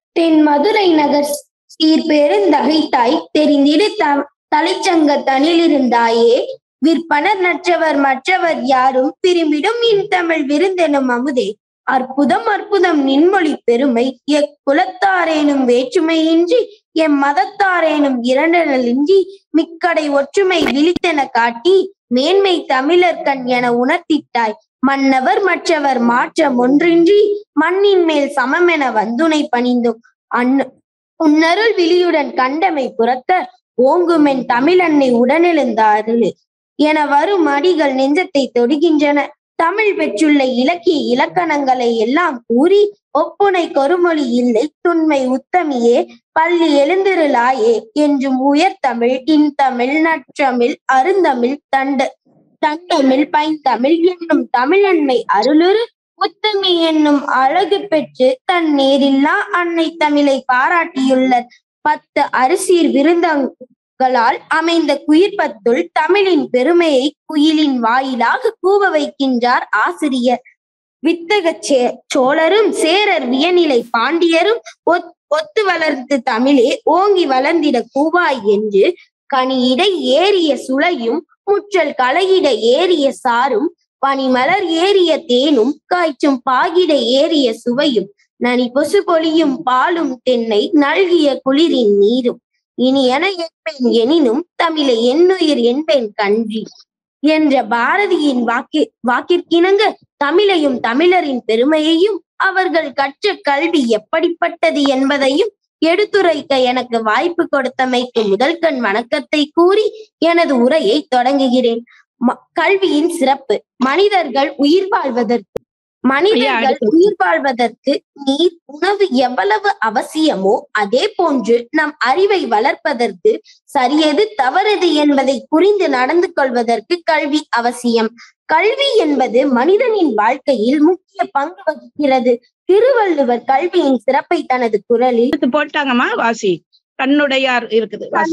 தென் மதுரை நகர் சீர் பெருந்தகைத்தாய் தெரிந்திடு த தலைச்சங்க தனிலிருந்தாயே விற்பனர் நற்றவர் மற்றவர் யாரும் விரும்பிடும் இன் தமிழ் விருந்தெனும் அமுதே அற்புதம் அற்புதம் நின்மொழி பெருமை எக்குலத்தாரேனும் வேற்றுமையின்றி எம் மதத்தாரேனும் இரண்டலின்றி மிக்கடை ஒற்றுமை விழித்தென காட்டி மேன்மை தமிழர் கண் என உணர்த்திட்டாய் மன்னவர் மற்றவர் மாற்றம் ஒன்றின்றி மண்ணின் மேல் சமமென வந்துனை பணிந்தோம் அன்னு உன்னருள் விழியுடன் கண்டமை புறத்த ஓங்குமென் தமிழன்னை உடனெழுந்தாரு என வரும் அடிகள் நெஞ்சத்தை தொடுகின்றன தமிழ் பெற்றுள்ள இலக்கிய இலக்கணங்களை எல்லாம் கூறி ஒப்புனை கொருமொழி இல்லை துண்மை உத்தமியே பள்ளி எழுந்திருளாயே என்றும் உயர்தமிழ் இன்தமிழ் நற்றமிழ் அருந்தமிழ் தண்ட தண்டமிழ் பைந்தமிழ் என்னும் தமிழன்மை அருளுரு உத்தமி என்னும் அழகு பெற்று தன் நேரில்லா அன்னை தமிழை பாராட்டியுள்ள பத்து அரிசீர் விருந்தங்களால் அமைந்த குயிர்ப்பத்துள் தமிழின் பெருமையை குயிலின் வாயிலாக கூவ வைக்கின்றார் ஆசிரியர் வித்தக சே சோழரும் சேரர் வியநிலை பாண்டியரும் ஒத் ஒத்து வளர்ந்து தமிழே ஓங்கி வளர்ந்திட கூவாய் என்று கனியிடை ஏறிய சுளையும் முற்றல் கலையிட ஏறிய சாரும் பனிமலர் ஏறிய தேனும் காய்ச்சும் பாகிட ஏறிய சுவையும் நனி பொசு பொலியும் பாலும் தென்னை நல்கிய குளிரின் நீரும் இனி என என்பேன் எனினும் தமிழை என்னுயிர் என்பேன் கன்றி என்ற பாரதியின் வாக்கி வாக்கிற்கிணங்க தமிழையும் தமிழரின் பெருமையையும் அவர்கள் கற்ற கல்வி எப்படிப்பட்டது என்பதையும் எடுத்துரைக்க எனக்கு வாய்ப்பு கொடுத்தமைக்கு முதல் கண் வணக்கத்தை கூறி எனது உரையை தொடங்குகிறேன் கல்வியின் சிறப்பு மனிதர்கள் உயிர் வாழ்வதற்கு மனிதர்கள் உயிர் வாழ்வதற்கு நீர் உணவு எவ்வளவு அவசியமோ அதே போன்று நம் அறிவை வளர்ப்பதற்கு சரியது தவறது என்பதை புரிந்து நடந்து கொள்வதற்கு கல்வி அவசியம் கல்வி என்பது மனிதனின் வாழ்க்கையில் முக்கிய பங்கு வகிக்கிறது திருவள்ளுவர் கல்வியின் சிறப்பை தனது குரலில் போட்டாங்கம்மா வாசி கண்ணுடையார் இருக்குது வாசி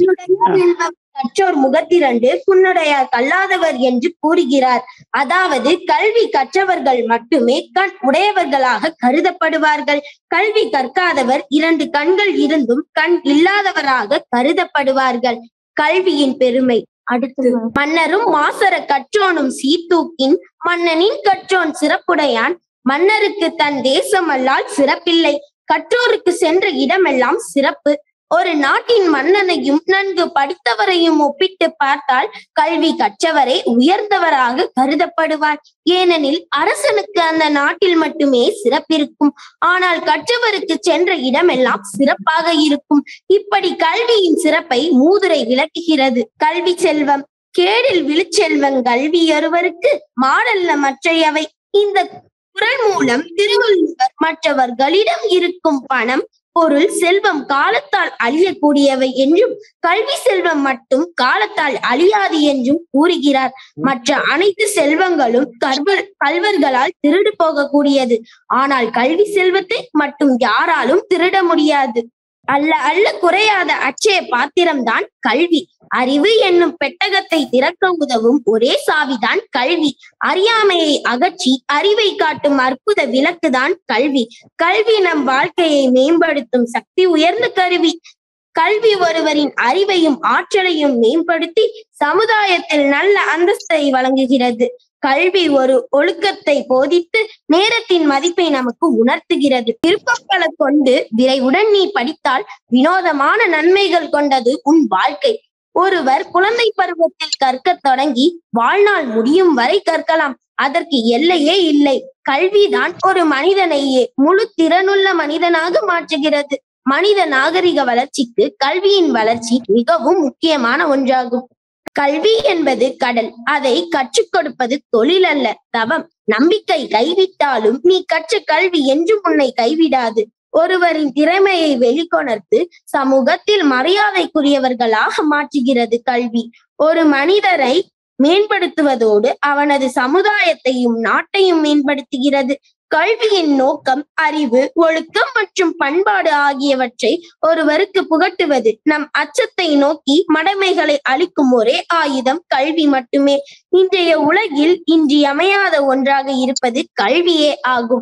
கற்றோர் முகத்திரண்டு புன்னுடையார் கல்லாதவர் என்று கூறுகிறார் அதாவது கல்வி கற்றவர்கள் மட்டுமே கண் உடையவர்களாக கருதப்படுவார்கள் கல்வி கற்காதவர் இரண்டு கண்கள் இருந்தும் கண் இல்லாதவராக கருதப்படுவார்கள் கல்வியின் பெருமை அடுத்து மன்னரும் மாசர கற்றோனும் சீர்தூக்கின் மன்னனின் கற்றோன் சிறப்புடையான் மன்னருக்கு தன் தேசம் அல்லால் சிறப்பில்லை கற்றோருக்கு சென்ற இடமெல்லாம் சிறப்பு ஒரு நாட்டின் மன்னனையும் நன்கு படித்தவரையும் ஒப்பிட்டு பார்த்தால் கல்வி கற்றவரே உயர்ந்தவராக கருதப்படுவார் ஏனெனில் அரசனுக்கு அந்த நாட்டில் மட்டுமே சிறப்பிருக்கும் ஆனால் கற்றவருக்கு சென்ற இடமெல்லாம் சிறப்பாக இருக்கும் இப்படி கல்வியின் சிறப்பை மூதுரை விளக்குகிறது கல்வி செல்வம் கேடில் விழுச்செல்வம் கல்வி ஒருவருக்கு மாடல்ல மற்றையவை இந்த குரல் மூலம் திருவள்ளுவர் மற்றவர்களிடம் இருக்கும் பணம் பொருள் செல்வம் காலத்தால் அழியக்கூடியவை என்றும் கல்வி செல்வம் மட்டும் காலத்தால் அழியாது என்றும் கூறுகிறார் மற்ற அனைத்து செல்வங்களும் கல்வர் கல்வர்களால் திருடு போகக்கூடியது ஆனால் கல்வி செல்வத்தை மட்டும் யாராலும் திருட முடியாது அல்ல அல்ல குறையாத அச்சய பாத்திரம்தான் கல்வி அறிவு என்னும் பெட்டகத்தை திறக்க உதவும் ஒரே சாவிதான் கல்வி அறியாமையை அகற்றி அறிவை காட்டும் அற்புத விளக்குதான் கல்வி கல்வி நம் வாழ்க்கையை மேம்படுத்தும் சக்தி உயர்ந்த கருவி கல்வி ஒருவரின் அறிவையும் ஆற்றலையும் மேம்படுத்தி சமுதாயத்தில் நல்ல அந்தஸ்தை வழங்குகிறது கல்வி ஒரு ஒழுக்கத்தை போதித்து நேரத்தின் மதிப்பை நமக்கு உணர்த்துகிறது விருப்பங்களை கொண்டு விரைவுடன் நீ படித்தால் வினோதமான நன்மைகள் கொண்டது உன் வாழ்க்கை ஒருவர் குழந்தை பருவத்தில் கற்க தொடங்கி வாழ்நாள் முடியும் வரை கற்கலாம் அதற்கு எல்லையே இல்லை கல்விதான் ஒரு மனிதனையே முழு திறனுள்ள மனிதனாக மாற்றுகிறது மனித நாகரிக வளர்ச்சிக்கு கல்வியின் வளர்ச்சி மிகவும் முக்கியமான ஒன்றாகும் கல்வி என்பது கடல் அதை கற்றுக் கொடுப்பது தொழில் அல்ல தவம் நம்பிக்கை கைவிட்டாலும் நீ கற்ற கல்வி என்றும் உன்னை கைவிடாது ஒருவரின் திறமையை வெளிக்கொணர்த்து சமூகத்தில் மரியாதைக்குரியவர்களாக மாற்றுகிறது கல்வி ஒரு மனிதரை மேம்படுத்துவதோடு அவனது சமுதாயத்தையும் நாட்டையும் மேம்படுத்துகிறது கல்வியின் நோக்கம் அறிவு ஒழுக்கம் மற்றும் பண்பாடு ஆகியவற்றை ஒருவருக்கு புகட்டுவது நம் அச்சத்தை நோக்கி மடமைகளை அளிக்கும் ஒரே ஆயுதம் கல்வி மட்டுமே இன்றைய உலகில் இன்றியமையாத ஒன்றாக இருப்பது கல்வியே ஆகும்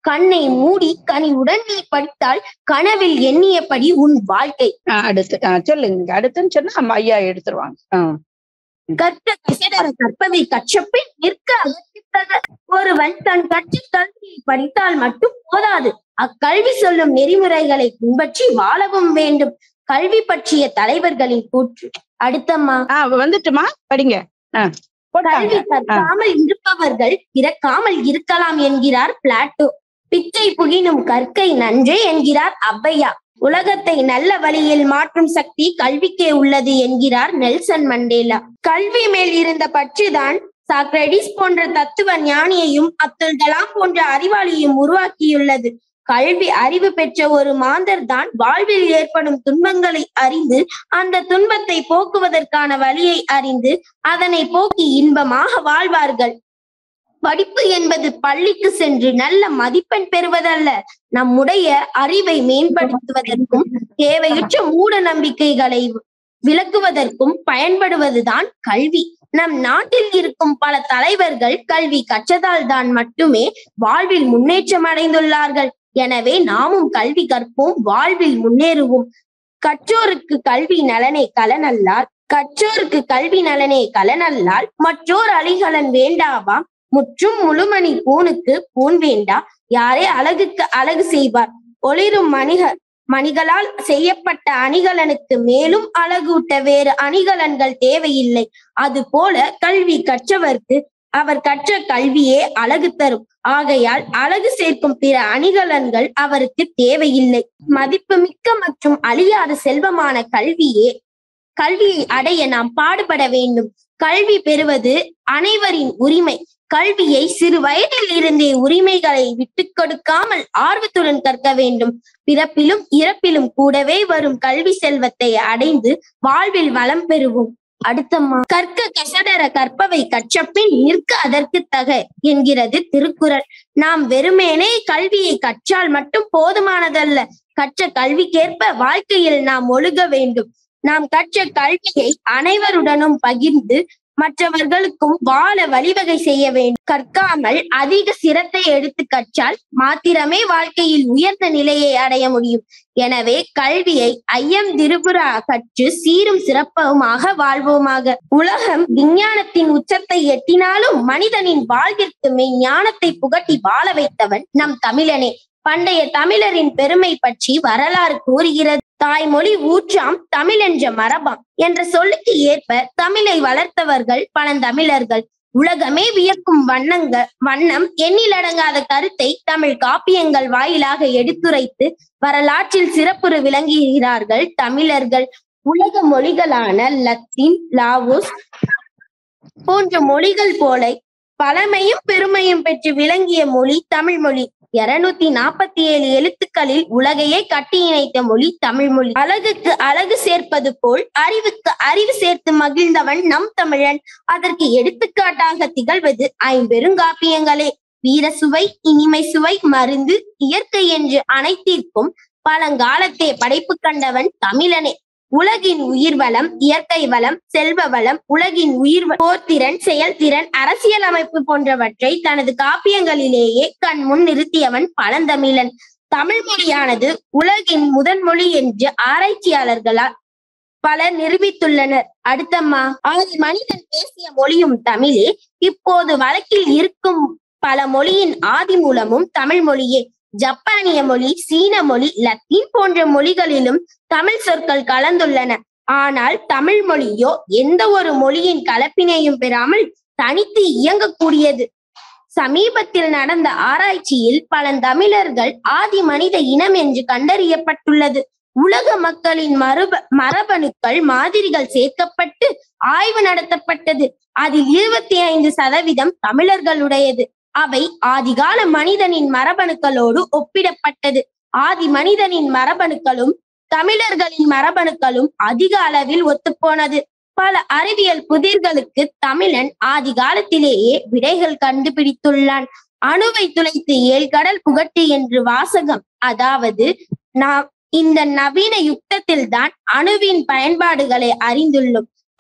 கண்ணை மூடி கனிவுடன் நீ படித்தால் கனவில் எண்ணியபடி உன் வாழ்க்கை ஆஹ் அடுத்து ஆஹ் சொல்லுங்க அடுத்துன்னு சொன்னா நம்ம ஐயா எடுத்துருவாங்க ஆஹ் கற்க கசடர கற்பதை கற்றபின் நிற்க அகற்றித்தக ஒருவன் தன் கற்ற கல்வியை படித்தால் மட்டும் போதாது அக்கல்வி சொல்லும் நெறிமுறைகளை பின்பற்றி வாழவும் வேண்டும் கல்வி பற்றிய தலைவர்களின் கூற்று அடுத்தம்மா ஆஹ் வந்துட்டுமா படிங்க ஆஹ் போட்டாங்க கல்வி கற்காமல் இருப்பவர்கள் பிறக்காமல் இருக்கலாம் என்கிறார் பிளாட்டோ பிச்சை புகினும் கற்கை நன்றே என்கிறார் ஔவையா உலகத்தை நல்ல வழியில் மாற்றும் சக்தி கல்விக்கே உள்ளது என்கிறார் நெல்சன் மண்டேலா கல்வி மேல் இருந்த பற்றுதான் சாக்ரடிஸ் போன்ற தத்துவ ஞானியையும் அப்துல் கலாம் போன்ற அறிவாளியையும் உருவாக்கியுள்ளது கல்வி அறிவு பெற்ற ஒரு மாந்தர் தான் வாழ்வில் ஏற்படும் துன்பங்களை அறிந்து அந்த துன்பத்தை போக்குவதற்கான வழியை அறிந்து அதனை போக்கி இன்பமாக வாழ்வார்கள் படிப்பு என்பது பள்ளிக்கு சென்று நல்ல மதிப்பெண் பெறுவதல்ல நம்முடைய அறிவை மேம்படுத்துவதற்கும் தேவையற்ற மூட நம்பிக்கைகளை விளக்குவதற்கும் பயன்படுவதுதான் கல்வி நம் நாட்டில் இருக்கும் பல தலைவர்கள் கல்வி கற்றதால் தான் மட்டுமே வாழ்வில் முன்னேற்றம் அடைந்துள்ளார்கள் எனவே நாமும் கல்வி கற்போம் வாழ்வில் முன்னேறுவோம் கற்றோருக்கு கல்வி நலனை கலனல்லால் கற்றோருக்கு கல்வி நலனே கலனல்லால் மற்றோர் அழிகலன் வேண்டாவாம் முற்றும் முழுமணி பூனுக்கு பூன் வேண்டா யாரே அழகுக்கு அழகு செய்வார் ஒளிரும் மணிக மணிகளால் செய்யப்பட்ட அணிகலனுக்கு மேலும் அழகூட்ட வேறு அணிகலன்கள் தேவையில்லை அது போல கல்வி கற்றவர்க்கு அவர் கற்ற கல்வியே அழகு தரும் ஆகையால் அழகு சேர்க்கும் பிற அணிகலன்கள் அவருக்கு தேவையில்லை மதிப்புமிக்க மற்றும் அழியாத செல்வமான கல்வியே கல்வியை அடைய நாம் பாடுபட வேண்டும் கல்வி பெறுவது அனைவரின் உரிமை கல்வியை சிறு வயதில் இருந்தே உரிமைகளை விட்டுக் கொடுக்காமல் ஆர்வத்துடன் கற்க வேண்டும் பிறப்பிலும் இறப்பிலும் கூடவே வரும் கல்வி செல்வத்தை அடைந்து வாழ்வில் வளம் பெறுவோம் அடுத்தம்மா கற்க கசடர கற்பவை கற்றபின் நிற்க அதற்கு தக என்கிறது திருக்குறள் நாம் வெறுமேனே கல்வியை கற்றால் மட்டும் போதுமானதல்ல கற்ற கல்விக்கேற்ப வாழ்க்கையில் நாம் ஒழுக வேண்டும் நாம் கற்ற கல்வியை அனைவருடனும் பகிர்ந்து மற்றவர்களுக்கும் வாழ வழிவகை செய்ய வேண்டும் கற்காமல் அதிக சிரத்தை எடுத்து கற்றால் மாத்திரமே வாழ்க்கையில் உயர்ந்த நிலையை அடைய முடியும் எனவே கல்வியை ஐயம் திருபுரா கற்று சீரும் சிறப்புமாக வாழ்வோமாக உலகம் விஞ்ஞானத்தின் உச்சத்தை எட்டினாலும் மனிதனின் வாழ்விற்கு மெய்ஞானத்தை புகட்டி வாழ வைத்தவன் நம் தமிழனே பண்டைய தமிழரின் பெருமை பற்றி வரலாறு கூறுகிறது தாய்மொழி ஊற்றாம் தமிழ் என்ற மரபாம் என்ற சொல்லுக்கு ஏற்ப தமிழை வளர்த்தவர்கள் பழந்தமிழர்கள் உலகமே வியக்கும் வண்ணங்க வண்ணம் எண்ணிலடங்காத கருத்தை தமிழ் காப்பியங்கள் வாயிலாக எடுத்துரைத்து வரலாற்றில் சிறப்புறு விளங்குகிறார்கள் தமிழர்கள் உலக மொழிகளான லத்தீன் லாவோஸ் போன்ற மொழிகள் போல பழமையும் பெருமையும் பெற்று விளங்கிய மொழி தமிழ் மொழி இருநூத்தி நாற்பத்தி ஏழு எழுத்துக்களில் உலகையே கட்டி இணைத்த மொழி தமிழ் மொழி அழகுக்கு அழகு சேர்ப்பது போல் அறிவுக்கு அறிவு சேர்த்து மகிழ்ந்தவன் நம் தமிழன் அதற்கு எடுத்துக்காட்டாக திகழ்வது ஐம்பெருங்காப்பியங்களே வீர சுவை இனிமை சுவை மருந்து இயற்கை என்று அனைத்திற்கும் பழங்காலத்தே படைப்பு கண்டவன் தமிழனே உலகின் உயிர் வளம் இயற்கை வளம் செல்வ வளம் உலகின் உயிர் வ- போர்த்திறன் செயல்திறன் அரசியல் அமைப்பு போன்றவற்றை தனது காப்பியங்களிலேயே கண் முன் நிறுத்தியவன் பழந்தமிழன் தமிழ் மொழியானது உலகின் முதன்மொழி என்று ஆராய்ச்சியாளர்களால் பலர் நிரூபித்துள்ளனர் அடுத்தம்மா ஆதி மனிதன் பேசிய மொழியும் தமிழே இப்போது வழக்கில் இருக்கும் பல மொழியின் ஆதி மூலமும் தமிழ் மொழியே ஜப்பானிய மொழி சீன மொழி லத்தீன் போன்ற மொழிகளிலும் தமிழ் சொற்கள் கலந்துள்ளன ஆனால் தமிழ் மொழியோ எந்த ஒரு மொழியின் கலப்பினையும் பெறாமல் தனித்து இயங்கக்கூடியது சமீபத்தில் நடந்த ஆராய்ச்சியில் பழந்தமிழர்கள் ஆதி மனித இனம் என்று கண்டறியப்பட்டுள்ளது உலக மக்களின் மரப மரபணுக்கள் மாதிரிகள் சேர்க்கப்பட்டு ஆய்வு நடத்தப்பட்டது அதில் இருபத்தி ஐந்து சதவீதம் தமிழர்களுடையது அவை ஆதிகால மனிதனின் மரபணுக்களோடு ஒப்பிடப்பட்டது ஆதி மனிதனின் மரபணுக்களும் தமிழர்களின் மரபணுக்களும் அதிக அளவில் ஒத்துப்போனது பல அறிவியல் புதிர்களுக்கு தமிழன் ஆதி காலத்திலேயே விடைகள் கண்டுபிடித்துள்ளான் அணுவை துளைத்து ஏழ்கடல் புகட்டு என்று வாசகம் அதாவது நாம் இந்த நவீன யுக்தத்தில் தான் அணுவின் பயன்பாடுகளை அறிந்துள்ளோம்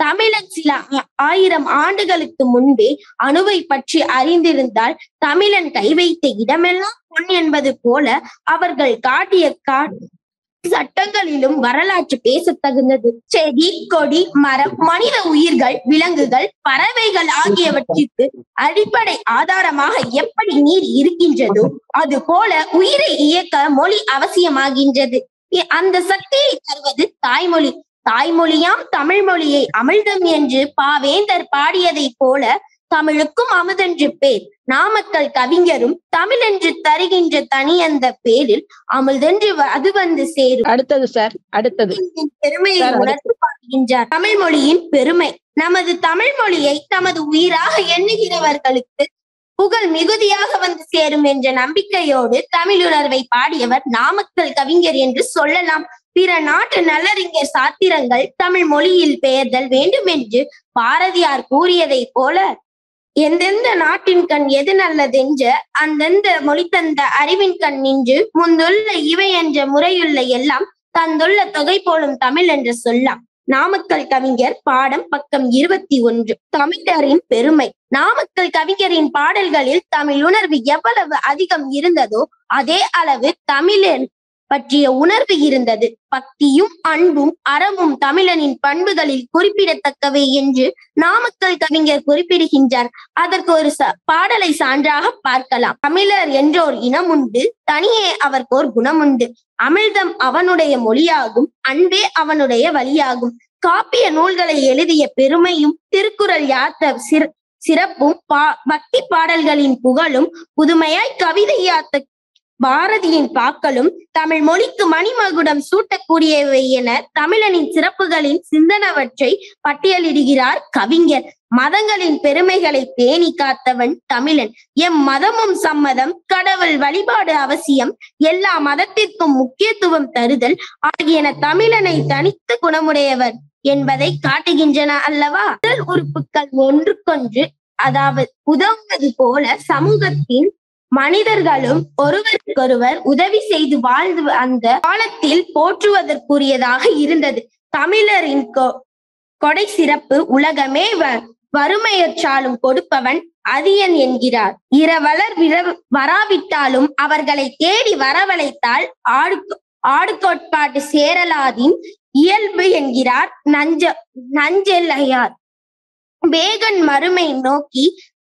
தமிழன் சில ஆ- ஆயிரம் ஆண்டுகளுக்கு முன்பே அணுவை பற்றி அறிந்திருந்தால் தமிழன் கை வைத்த இடமெல்லாம் பொன் என்பது போல அவர்கள் காட்டிய கா சட்டங்களிலும் வரலாற்று பேசத் தகுந்தது செடி கொடி மரம் மனித உயிர்கள் விலங்குகள் பறவைகள் ஆகியவற்றிற்கு அடிப்படை ஆதாரமாக எப்படி நீர் இருக்கின்றதோ அது போல உயிரை இயக்க மொழி அவசியமாகின்றது இ- அந்த சக்தியை தருவது தாய்மொழி தாய்மொழியாம் தமிழ் மொழியை அமிழ்தம் என்று பாவேந்தர் பாடியதைப் போல தமிழுக்கும் அமுதென்று பேர் நாமக்கல் கவிஞரும் தமிழென்று தருகின்ற தனி அந்த பேரில் அமிழ்தென்று வ- அது வந்து சேரும் அடுத்தது சார் அடுத்தது தமிழின் பெருமையை சார், அடுத்து. உணர்ந்து பாடுகின்றார் தமிழ் மொழியின் பெருமை நமது தமிழ் மொழியை தமது உயிராக எண்ணுகிறவர்களுக்கு புகழ் மிகுதியாக வந்து சேரும் என்ற நம்பிக்கையோடு தமிழுணர்வை பாடியவர் நாமக்கல் கவிஞர் என்று சொல்லலாம் பிற நாட்டு நல்லறிஞர் சாத்திரங்கள் தமிழ் மொழியில் பெயர்தல் வேண்டும் என்று பாரதியார் கூறியதைப் போல எந்தெந்த நாட்டின் கண் எது நல்லதென்ற அந்தந்த மொழி தந்த அறிவின் கண் நின்று முந்துள்ள இவை என்ற முறையுள்ள எல்லாம் தந்துள்ள தொகை போலும் தமிழ் என்று சொல்லலாம் நாமக்கல் கவிஞர் பாடம் பக்கம் இருபத்தி ஒன்று தமிழரின் பெருமை நாமக்கல் கவிஞரின் பாடல்களில் தமிழ் உணர்வு எவ்வளவு அதிகம் இருந்ததோ அதே அளவு தமிழன் பற்றிய உணர்வு இருந்தது பக்தியும் அன்பும் அறமும் தமிழனின் பண்புகளில் குறிப்பிடத்தக்கவை என்று நாமக்கல் கவிஞர் குறிப்பிடுகின்றார் அதற்கு ஒரு ச- பாடலை சான்றாக பார்க்கலாம் தமிழர் என்றோர் இனம் உண்டு தனியே அவர்க்கோர் குணமுண்டு அமிழ்தம் அவனுடைய மொழியாகும் அன்பே அவனுடைய வழியாகும் காப்பிய நூல்களை எழுதிய பெருமையும் திருக்குறள் யாத்த சிற சிறப்பும் பா பக்தி பாடல்களின் புகழும் புதுமையாய் கவிதை யாத்த பாரதியின் பாக்களும் தமிழ் மொழிக்கு மணிமகுடம் சூட்டக்கூடியவை என தமிழனின் சிறப்புகளின் சிந்தனவற்றை பட்டியலிடுகிறார் கவிஞர் மதங்களின் பெருமைகளை பேணி காத்தவன் தமிழன் எம் மதமும் சம்மதம் கடவுள் வழிபாடு அவசியம் எல்லா மதத்திற்கும் முக்கியத்துவம் தருதல் ஆகியன தமிழனை தனித்த குணமுடையவர் என்பதை காட்டுகின்றன அல்லவா உடல் உறுப்புகள் ஒன்றுக்கொன்று அதாவது உதவுவது போல சமூகத்தின் மனிதர்களும் ஒருவருக்கொருவர் உதவி செய்து வாழ்ந்து அந்த காலத்தில் போற்றுவதற்குரியதாக இருந்தது தமிழரின் கொ- கொடை சிறப்பு உலகமே வ- வறுமையற்றாலும் கொடுப்பவன் அதியன் என்கிறார் இரவலர் விர- வராவிட்டாலும் அவர்களை தேடி வரவழைத்தால் ஆடு ஆடு கோட்பாட்டு சேரலாதின் இயல்பு என்கிறார் நஞ்ச நஞ்செல்லையார் வேகன் மறுமை நோக்கி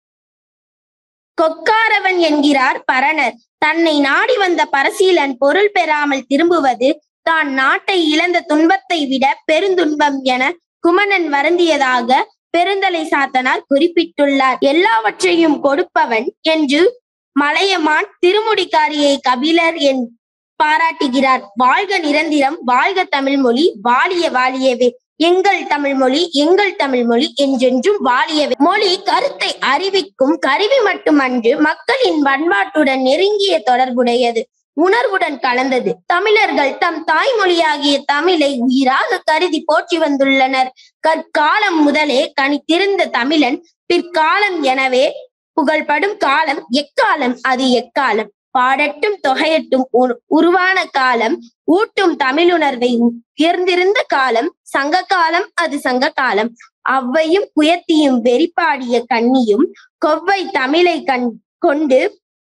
கொக்காரவன் என்கிறார் பரணர் தன்னை நாடி வந்த பரசீலன் பொருள் பெறாமல் திரும்புவது தான் நாட்டை இழந்த துன்பத்தை விட பெருந்துன்பம் என குமணன் வருந்தியதாக பெருந்தலை சாத்தனார் குறிப்பிட்டுள்ளார் எல்லாவற்றையும் கொடுப்பவன் என்று மலையமான் திருமுடிக்காரியை கபிலர் என் பாராட்டுகிறார் வாழ்க நிரந்திரம் வாழ்க தமிழ் மொழி வாழிய வாழியவே எங்கள் தமிழ் மொழி எங்கள் தமிழ் மொழி என்றென்றும் வாழியவே மொழி கருத்தை அறிவிக்கும் கருவி மட்டுமன்று மக்களின் பண்பாட்டுடன் நெருங்கிய தொடர்புடையது உணர்வுடன் கலந்தது தமிழர்கள் தம் தாய்மொழியாகிய தமிழை உயிராக கருதி போற்றி வந்துள்ளனர் கற்காலம் முதலே கனித்திருந்த தமிழன் பிற்காலம் எனவே புகழ்படும் காலம் எக்காலம் அது எக்காலம் பாடட்டும் தொகையட்டும் உரு- உருவான காலம் ஊட்டும் தமிழுணர்வை உயர்ந்திருந்த காலம் சங்க காலம் அது சங்க காலம் அவ்வையும் குயத்தியும் வெறிப்பாடிய கண்ணியும் கொவ்வை தமிழை கண் கொண்டு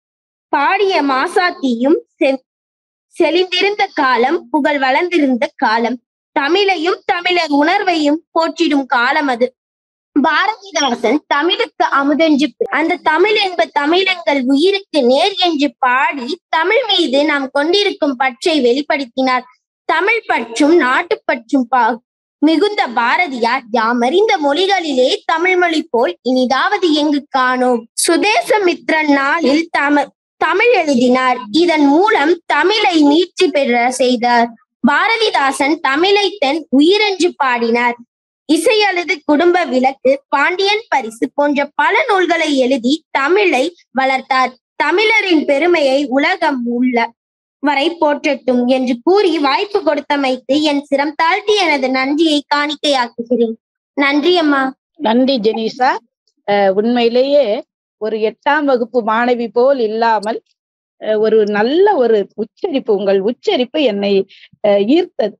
பாடிய மாசாத்தியும் செ- செழிந்திருந்த காலம் புகழ் வளர்ந்திருந்த காலம் தமிழையும் தமிழர் உணர்வையும் போற்றிடும் காலம் அது பாரதிதாசன் தமிழுக்கு அமுதென்று பே- அந்த தமிழ் என்ப தமிழங்கள் உயிருக்கு நேர் என்று பாடி தமிழ் மீது நாம் கொண்டிருக்கும் பற்றை வெளிப்படுத்தினார் தமிழ் பற்றும் நாட்டுப்பற்றும் பா மிகுந்த பாரதியார் யாமறிந்த மொழிகளிலே தமிழ் மொழி போல் இனிதாவது எங்கு காணோம் சுதேசமித்ரன் நாளில் தமிழ் தமிழ் எழுதினார் இதன் மூலம் தமிழை மீட்சி பெற செய்தார் பாரதிதாசன் தமிழை தன் உயிரென்று பாடினார் இசையழுது குடும்ப விளக்கு பாண்டியன் பரிசு போன்ற பல நூல்களை எழுதி தமிழை வளர்த்தார் தமிழரின் பெருமையை உலகம் உள்ள வரை போற்றட்டும் என்று கூறி வாய்ப்பு கொடுத்தமைக்கு என் சிரம் தாழ்த்தி எனது நன்றியை காணிக்கையாக்குகிறேன் நன்றி அம்மா நன்றி ஜெனீஷா அஹ் உண்மையிலேயே ஒரு எட்டாம் வகுப்பு மாணவி போல் இல்லாமல் அஹ் ஒரு நல்ல ஒரு உச்சரிப்பு உங்கள் உச்சரிப்பு என்னை அஹ் ஈர்த்தது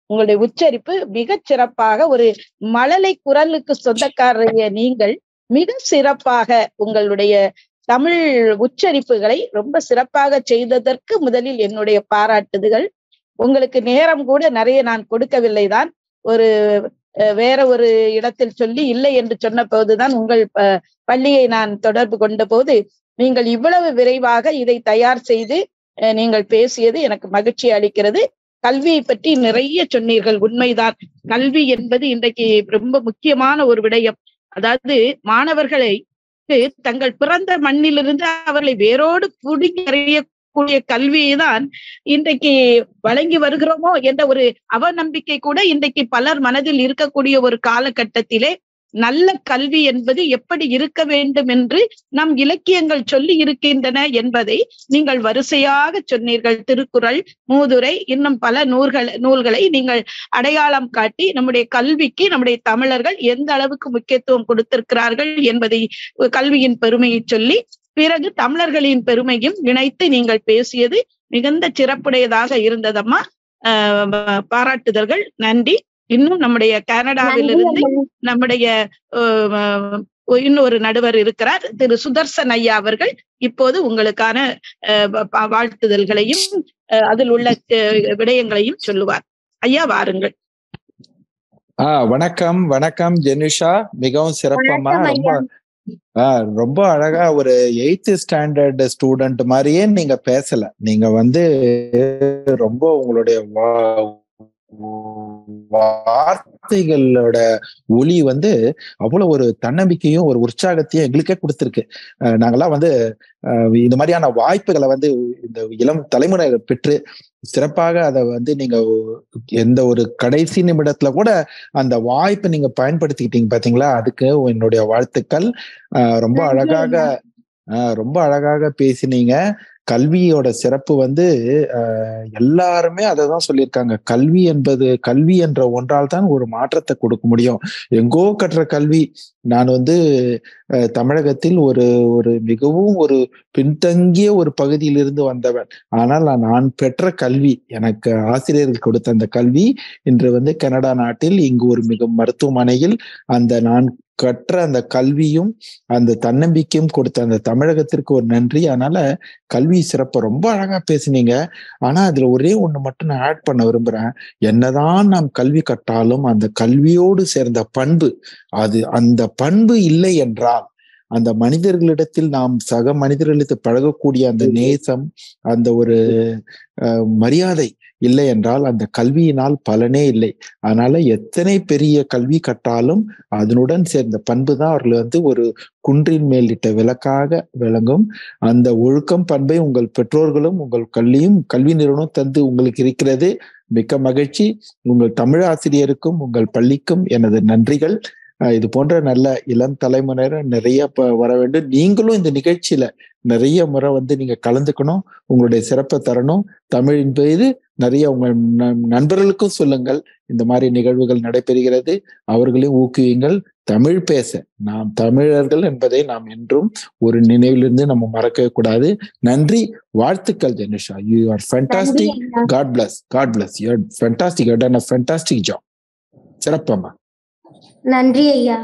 உங்களுடைய உச்சரிப்பு மிகச் சிறப்பாக ஒரு மழலை குரலுக்கு சொந்தக்காரரைய நீங்கள் மிக சிறப்பாக உங்களுடைய தமிழ் உச்சரிப்புகளை ரொம்ப சிறப்பாக செய்ததற்கு முதலில் என்னுடைய பாராட்டுதுகள் உங்களுக்கு நேரம் கூட நிறைய நான் கொடுக்கவில்லை தான் ஒரு அஹ், வேற ஒரு இடத்தில் சொல்லி இல்லை என்று சொன்ன போதுதான் உங்கள் அஹ், பள்ளியை நான் தொடர்பு கொண்ட போது நீங்கள் இவ்வளவு விரைவாக இதை தயார் செய்து அஹ், நீங்கள் பேசியது எனக்கு மகிழ்ச்சி அளிக்கிறது கல்வியை பற்றி நிறைய சொன்னீர்கள் உண்மைதான் கல்வி என்பது இன்றைக்கு ரொம்ப முக்கியமான ஒரு விடயம் அதாவது மாணவர்களை தங்கள் பிறந்த மண்ணிலிருந்து அவர்களை வேரோடு புடுங்கி எறியக்கூடிய கல்வியை தான் இன்றைக்கு வழங்கி வருகிறோமோ என்ற ஒரு அவநம்பிக்கை கூட இன்றைக்கு பலர் மனதில் இருக்கக்கூடிய ஒரு காலகட்டத்திலே நல்ல கல்வி என்பது எப்படி இருக்க வேண்டும் என்று நம் இலக்கியங்கள் சொல்லி இருக்கின்றன என்பதை நீங்கள் வரிசையாக சொன்னீர்கள் திருக்குறள் மூதுரை இன்னும் பல நூல்கள் நூல்களை நீங்கள் அடையாளம் காட்டி நம்முடைய கல்விக்கு நம்முடைய தமிழர்கள் எந்த அளவுக்கு முக்கியத்துவம் கொடுத்திருக்கிறார்கள் என்பதை கல்வியின் பெருமையை சொல்லி பிறகு தமிழர்களின் பெருமையும் இணைத்து நீங்கள் பேசியது மிகுந்த சிறப்புடையதாக இருந்ததம்மா ஆஹ் பாராட்டுதல்கள் நன்றி இன்னும் நம்முடைய கனடாவிலிருந்து நம்முடைய ஆஹ் இன்னொரு நடுவர் இருக்கிறார் திரு சுதர்சன் ஐயா அவர்கள் இப்போது உங்களுக்கான ஆஹ் ப- வாழ்த்துதல்களையும் ஆஹ் அதில் உள்ள ஆஹ் விடயங்களையும் சொல்லுவார் ஐயா வாருங்கள் ஆ வணக்கம் வணக்கம் ஜெனிஷா மிகவும் சிறப்பம்மா வணக்கம் ரொம்ப ஆ ரொம்ப அழகா ஒரு எயித்து ஸ்டாண்டர்ட் ஸ்டூடெண்ட் மாதிரியே நீங்க பேசல நீங்க வந்து ரொம்ப உங்களுடைய வா- வார்த்தைகளோட ஒளி வந்து அவ்வளவு ஒரு தன்னம்பிக்கையும் ஒரு உற்சாகத்தையும் எங்களுக்கே கொடுத்துருக்கு அஹ் நாங்கெல்லாம் வந்து அஹ் இந்த மாதிரியான வாய்ப்புகளை வந்து இந்த இளம் தலைமுறை பெற்று சிறப்பாக அதை வந்து நீங்க எந்த ஒரு கடைசி நிமிடத்துல கூட அந்த வாய்ப்பை நீங்க பயன்படுத்திக்கிட்டீங்க பாத்தீங்களா அதுக்கு என்னுடைய வாழ்த்துக்கள் ஆஹ் ரொம்ப நன்றி அழகாக ஆஹ் ரொம்ப அழகாக பேசினீங்க கல்வியோட சிறப்பு வந்து ஆஹ் எல்லாருமே அதை தான் சொல்லியிருக்காங்க கல்வி என்பது கல்வி என்ற ஒன்றால் தான் ஒரு மாற்றத்தை கொடுக்க முடியும் எங்கோ கற்ற கல்வி நான் வந்து அஹ், தமிழகத்தில் ஒரு ஒரு மிகவும் ஒரு பின்தங்கிய ஒரு பகுதியிலிருந்து வந்தவன் ஆனால் நான் நான் பெற்ற கல்வி எனக்கு ஆசிரியர்கள் கொடுத்த அந்த கல்வி இன்று வந்து கனடா நாட்டில் இங்கு ஒரு மிக மருத்துவமனையில் அந்த நான் கற்ற அந்த கல்வியும் அந்த தன்னம்பிக்கையும் கொடுத்த அந்த தமிழகத்திற்கு ஒரு நன்றி அதனால கல்வி சிறப்பை ரொம்ப அழகா பேசுனீங்க ஆனா அதுல ஒரே ஒண்ணு மட்டும் நான் ஆட் பண்ண விரும்புறேன் என்னதான் நாம் கல்வி கற்றாலும் அந்த கல்வியோடு சேர்ந்த பண்பு அது அந்த பண்பு இல்லை என்றால் அந்த மனிதர்களிடத்தில் நாம் சக மனிதர்களுக்கு பழகக்கூடிய அந்த நேசம் அந்த ஒரு அஹ், மரியாதை இல்லை என்றால் அந்த கல்வியினால் பலனே இல்லை அதனால எத்தனை பெரிய கல்வி கற்றாலும் அதனுடன் சேர்ந்த பண்பு தான் அவர்கள் வந்து ஒரு குன்றின் மேல் இட்ட விளக்காக விளங்கும் அந்த ஒழுக்கம் பண்பை உங்கள் பெற்றோர்களும் உங்கள் கல்வியும் கல்வி நிறுவனம் தந்து உங்களுக்கு இருக்கிறது மிக்க மகிழ்ச்சி உங்கள் தமிழ் ஆசிரியருக்கும் உங்கள் பள்ளிக்கும் எனது நன்றிகள் அஹ் இது போன்ற நல்ல இளம் தலைமுறையினர் நிறைய ப- வர வேண்டும் நீங்களும் இந்த நிகழ்ச்சியில நிறைய முறை வந்து நீங்க கலந்துக்கணும் உங்களுடைய சிறப்பை தரணும் தமிழின் பேரு நிறைய உங்க ந- நண்பர்களுக்கும் சொல்லுங்கள் இந்த மாதிரி நிகழ்வுகள் நடைபெறுகிறது அவர்களையும் ஊக்குவியுங்கள் தமிழ் பேச நாம் தமிழர்கள் என்பதை நாம் என்றும் ஒரு நினைவிலிருந்து நம்ம மறக்கவே கூடாது நன்றி வாழ்த்துக்கள் ஜெனிஷா யூ ஆர் நன்றி ஃபேண்டாஸ்டிக் ஐயா. God bless God bless you are fantastic you done a fantastic job சிறப்பம்மா நன்றி ஐயா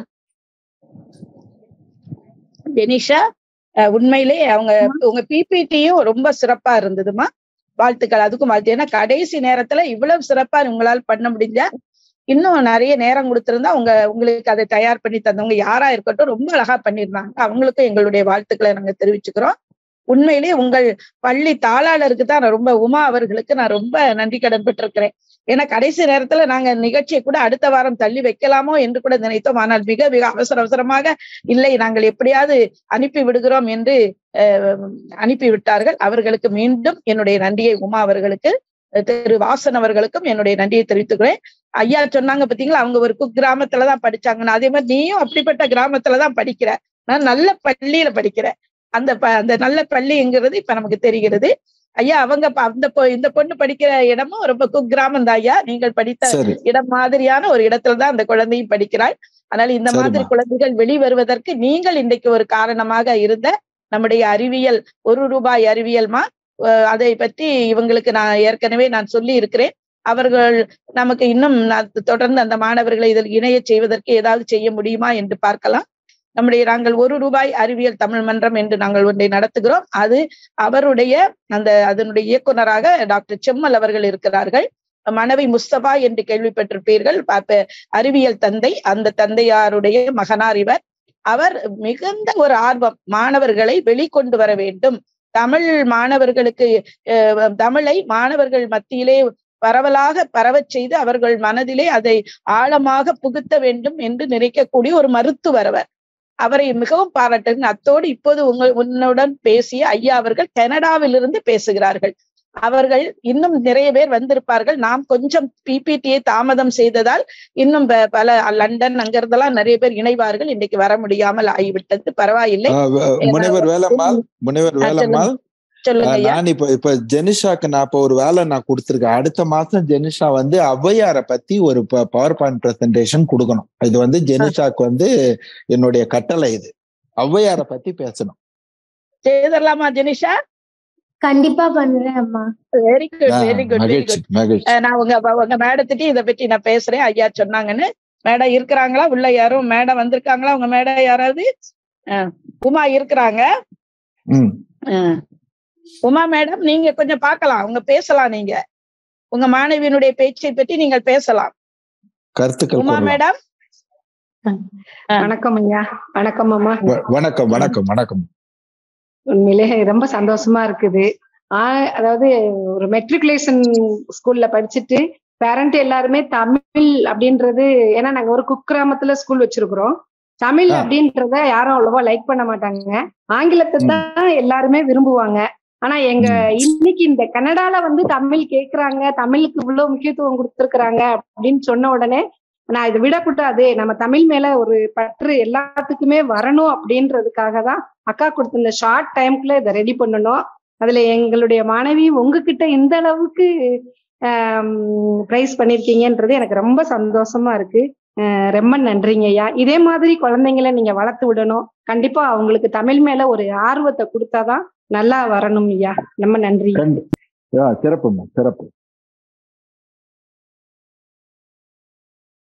ஜெனிஷா அஹ் உண்மையிலே அவங்க உங்க பிபிடியும் ரொம்ப சிறப்பா இருந்ததுமா வாழ்த்துக்கள் அதுக்கும் வாழ்த்து ஏன்னா கடைசி நேரத்துல இவ்வளவு சிறப்பா உங்களால் பண்ண முடிஞ்சா இன்னும் நிறைய நேரம் கொடுத்திருந்தா உங்க உங்களுக்கு அதை தயார் பண்ணி தந்தவங்க யாரா இருக்கட்டும் ரொம்ப அழகா பண்ணியிருந்தாங்க அவங்களுக்கும் எங்களுடைய வாழ்த்துக்களை நாங்க தெரிவிச்சுக்கிறோம் உண்மையிலேயே உங்கள் பள்ளி தாளாளருக்கு தான் நான் ரொம்ப உமா அவர்களுக்கு நான் ரொம்ப நன்றி கடன் பெற்றிருக்கிறேன் ஏன்னா கடைசி நேரத்துல நாங்க நிகழ்ச்சியை கூட அடுத்த வாரம் தள்ளி வைக்கலாமோ என்று கூட நினைத்தோம் ஆனால் மிக மிக அவசர அவசரமாக இல்லை நாங்கள் எப்படியாவது அனுப்பி விடுகிறோம் என்று அஹ், அனுப்பி விட்டார்கள் அவர்களுக்கு மீண்டும் என்னுடைய நன்றியை உமா அவர்களுக்கு அஹ், திரு வாசன் அவர்களுக்கும் என்னுடைய நன்றியை தெரிவித்துக்கிறேன் ஐயா சொன்னாங்க பாத்தீங்களா அவங்க ஒரு குக் கிராமத்துலதான் படிச்சாங்கன்னு அதே மாதிரி நீயும் அப்படிப்பட்ட கிராமத்துலதான் படிக்கிற நான் நல்ல பள்ளியில படிக்கிறேன் அந்த ப- அந்த நல்ல பள்ளிங்கிறது இப்ப நமக்கு தெரிகிறது ஐயா அவங்க ப- அந்த பொ- இந்த பொண்ணு படிக்கிற இடமும் ரொம்ப குக் கிராமம் தான் ஐயா நீங்கள் படித்த சரி இடம் மாதிரியான ஒரு இடத்துல தான் அந்த குழந்தையும் படிக்கிறாள் அதனால இந்த மாதிரி சரிம்மா. குழந்தைகள் வெளிவருவதற்கு நீங்கள் இன்றைக்கு ஒரு காரணமாக இருந்த நம்முடைய அறிவியல் ஒரு ரூபாய் அறிவியல்மா அஹ் அதை பற்றி இவங்களுக்கு நான் ஏற்கனவே நான் சொல்லி இருக்கிறேன் அவர்கள் நமக்கு இன்னும் ந- தொடர்ந்து அந்த மாணவர்களை இதில் இணைய செய்வதற்கு ஏதாவது செய்ய முடியுமா என்று பார்க்கலாம் நம்முடைய நாங்கள் ஒரு ரூபாய் அறிவியல் தமிழ் மன்றம் என்று நாங்கள் ஒன்றை நடத்துகிறோம் அது அவருடைய அந்த அதனுடைய இயக்குனராக டாக்டர் செம்மல் அவர்கள் இருக்கிறார்கள் மனைவி முஸ்தபா என்று கேள்விப்பட்டிருப்பீர்கள் பாப்ப- அறிவியல் தந்தை அந்த தந்தையாருடைய மகனார் இவர் அவர் மிகுந்த ஒரு ஆர்வம் மாணவர்களை வெளிக்கொண்டு வர வேண்டும் தமிழ் மாணவர்களுக்கு அஹ், தமிழை மாணவர்கள் மத்தியிலே பரவலாக பரவச் செய்து அவர்கள் மனதிலே அதை ஆழமாக புகுத்த வேண்டும் என்று நினைக்கக்கூடிய ஒரு மருத்துவர் அவர் அவரை மிகவும் பாராட்டுகிறேன் அத்தோடு இப்போது உங்கள் உன்னுடன் பேசிய ஐயா அவர்கள் கனடாவிலிருந்து பேசுகிறார்கள் அவர்கள் இன்னும் நிறைய பேர் வந்திருப்பார்கள் நாம் கொஞ்சம் பிபிடியை தாமதம் செய்ததால் இன்னும் ப- பல லண்டன் அங்கிருந்தெல்லாம் நிறைய பேர் இணைவார்கள் இன்னைக்கு வர முடியாமல் ஆகிவிட்டது பரவாயில்லை ஆஹ் வ- முனைவர் வேலம்மாள் முனைவர் ஆ, வேலம்மாள் சொல்லுங்க ஆஹ் ஐயா நான் இப்ப இப்ப ஜெனிஷாக்கு நான் இப்ப ஒரு வேலை நான் கொடுத்திருக்கேன் அடுத்த மாசம் ஜெனிஷா வந்து ஔவையாரை பத்தி ஒரு பவர் பாயிண்ட் பிரசன்டேஷன் கொடுக்கணும் இது வந்து ஜெனிஷாக்கு வந்து என்னுடைய கட்டளை இது ஔவையாரை பத்தி பேசணும் செய்தரலாமா ஜெனிஷா கண்டிப்பா பண்றேன் அம்மா very good ah very good very மகிழ்ச்சி குட் மகிழ்ச்சி நான் உங்க உங்க மேடத்துக்கு இதை பற்றி நான் பேசுறேன் ஐயா சொன்னாங்கன்னு மேடம் இருக்கிறாங்களா உள்ள யாரும் மேடம் வந்திருக்காங்களா உங்க மேடம் யாராவது அஹ், உமா இருக்கிறாங்க ம் அஹ். உமா மேடம் நீங்க கொஞ்சம் பார்க்கலாம் உங்க பேசலாம் நீங்க உங்க மாணவியினுடைய பேச்சை பற்றி நீங்கள் பேசலாம் கருத்துக்கள் உமா கூறலாம். மேடம் வணக்கம் ஐயா வணக்கம் அம்மா வ- வணக்கம் வணக்கம் வணக்கம் உண்மையிலே ரொம்ப சந்தோஷமா இருக்குது ஆஹ் அதாவது ஒரு மெட்ரிகுலேஷன் ஸ்கூல்ல படிச்சுட்டு பேரண்ட் எல்லாருமே தமிழ் அப்படின்றது ஏன்னா நாங்க ஒரு குக்கிராமத்துல ஸ்கூல் வச்சிருக்கிறோம் தமிழ் ஆ. அப்படின்றத யாரும் அவ்வளவா லைக் பண்ண மாட்டாங்க ஆங்கிலத்தை ம். தான் எல்லாருமே விரும்புவாங்க ஆனா எங்க இன்னைக்கு இந்த கனடால வந்து தமிழ் கேக்குறாங்க தமிழுக்கு இவ்வளவு முக்கியத்துவம் கொடுத்திருக்கிறாங்க அப்படின்னு சொன்ன உடனே நான் இதை விடக்கூடாது நம்ம தமிழ் மேல ஒரு பற்று எல்லாத்துக்குமே வரணும் அப்படின்றதுக்காக தான் அக்கா கொடுத்த இந்த ஷார்ட் டைம்குள்ள இதை ரெடி பண்ணணும் அதுல எங்களுடைய மாணவி உங்ககிட்ட இந்த அளவுக்கு ப்ரைஸ் பண்ணிருக்கீங்கன்றது எனக்கு ரொம்ப சந்தோஷமா இருக்கு அஹ் ரொம்ப நன்றிங்க ஐயா இதே மாதிரி குழந்தைங்களை நீங்க வளர்த்து விடணும் கண்டிப்பா அவங்களுக்கு தமிழ் மேல ஒரு ஆர்வத்தை கொடுத்தாதான் நல்லா வரணும் ஐயா ரொம்ப நன்றி கண்டு ஆ, சிறப்புமா சிறப்பு